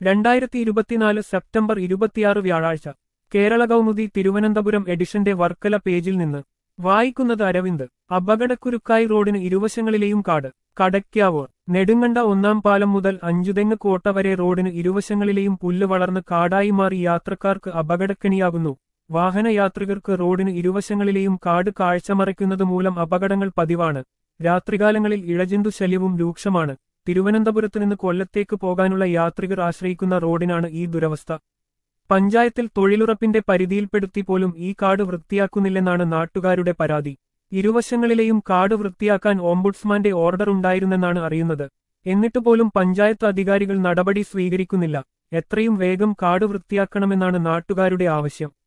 രണ്ടായിരത്തി ഇരുപത്തിനാല് സെപ്റ്റംബർ ഇരുപത്തിയാറ് വ്യാഴാഴ്ച കേരള കൗമുദി തിരുവനന്തപുരം എഡിഷന്റെ വർക്കല പേജിൽ നിന്ന് വായിക്കുന്നത് അരവിന്ദ് അപകടക്കുരുക്കായി റോഡിന് ഇരുവശങ്ങളിലെയും കാട് കടയ്ക്കാവ് നെടുങ്കണ്ട ഒന്നാം പാലം മുതൽ അഞ്ചുതെങ്ങ് കോട്ട വരെ റോഡിന് ഇരുവശങ്ങളിലെയും പുല്ല് വളർന്ന് കാടായി മാറി യാത്രക്കാർക്ക് അപകടക്കെണിയാകുന്നു വാഹനയാത്രികർക്ക് റോഡിന് ഇരുവശങ്ങളിലെയും കാട് കാഴ്ചമറയ്ക്കുന്നത് മൂലം അപകടങ്ങൾ പതിവാണ് രാത്രികാലങ്ങളിൽ ഇഴജന്തു ശല്യവും രൂക്ഷമാണ് തിരുവനന്തപുരത്ത് നിന്ന് കൊല്ലത്തേക്ക് പോകാനുള്ള യാത്രികർ ആശ്രയിക്കുന്ന റോഡിനാണ് ഈ ദുരവസ്ഥ പഞ്ചായത്തിൽ തൊഴിലുറപ്പിന്റെ പരിധിയിൽപ്പെടുത്തി പോലും ഈ കാട് വൃത്തിയാക്കുന്നില്ലെന്നാണ് നാട്ടുകാരുടെ പരാതി ഇരുവശങ്ങളിലെയും കാട് വൃത്തിയാക്കാൻ ഓംബുഡ്സ്മാന്റെ ഓർഡർ ഉണ്ടായിരുന്നെന്നാണ് അറിയുന്നത് എന്നിട്ട് പോലും പഞ്ചായത്ത് അധികാരികൾ നടപടി സ്വീകരിക്കുന്നില്ല എത്രയും വേഗം കാട് വൃത്തിയാക്കണമെന്നാണ് നാട്ടുകാരുടെ ആവശ്യം